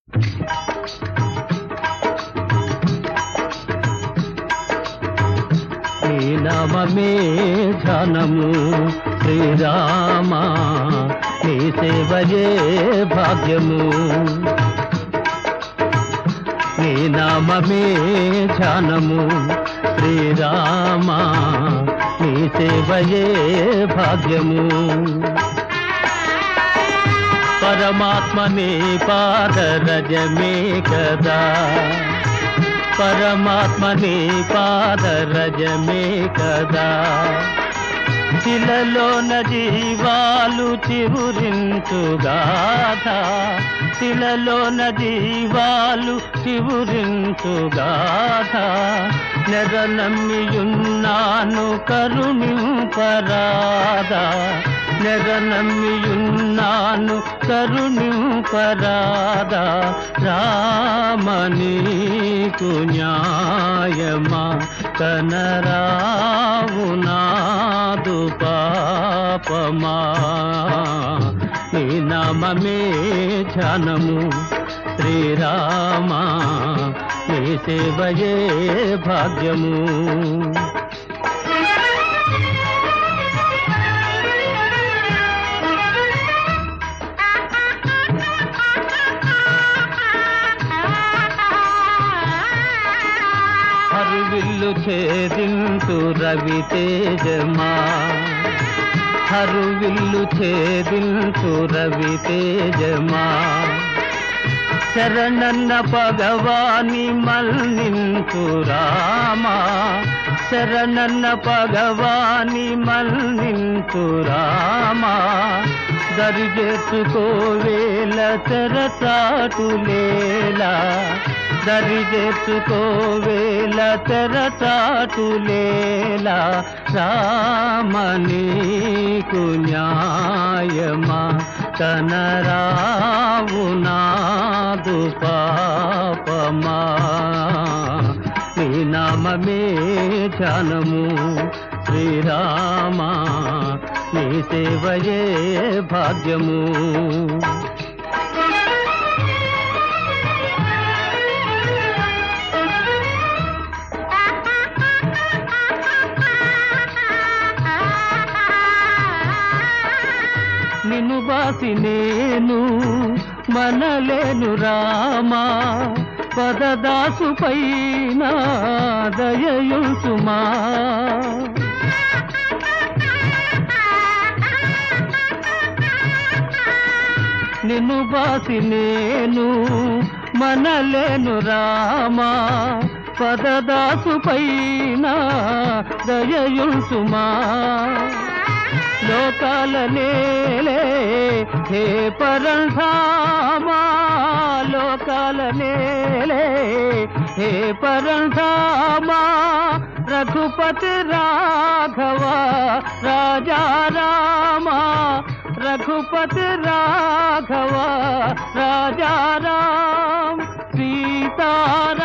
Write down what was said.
నీ నామమే ధ్యానము శ్రీరామ నీ సేవయే భాగ్యము నీ నామమే ధ్యానము శ్రీరామ నీ సేవయే భాగ్యము పరమాత్మనే పాదరజమే కదా పరమాత్మని పాదరజమే కదా శిలలోన జీవాలు చివురించుగాథ శిలలోన జీవాలు చివురించుగాథ నెర నమ్మియున్నాను కరుణింపరాదా నెర నమ్మియున్నాను కరుణింపరాదా రామనీకు న్యాయమా కనరావు నాదు పాపమా నీ నామమే ధ్యానము శ్రీరామ నీ సేవయే భాగ్యము హరువిల్లు ఛేదింతు రవి తేజమా హరువిల్లు ఛేదింతు రవి తేజమా శరణన్న భగవాని మల్నింతు రామా శరణన్న భగవాని మల్నింతు రామా దరిజేసుకోవేల తెరచాటులేలా దరిజేసుకోవేల తెరచాటులేలా రామనీకు న్యాయమా కనరావు నాదు పాపమా నీ నామమే ధ్యానము శ్రీరామ నీ సేవయే భాగ్యము నిన్ను బాసి నేను మనలేను రామా పదదాసు పైన దయయుసుమా నిన్ను బాసి నేను మనలేను రామా పదదాసు పైన దయయుసుమా లోకాల నేలే హే పరంధామా లోకాల నేలే హే పరంధామా రఘుపతి రాఘవ రాజా రామా రఘుపతి రాఘవ రాజా రామ్ సీతారామ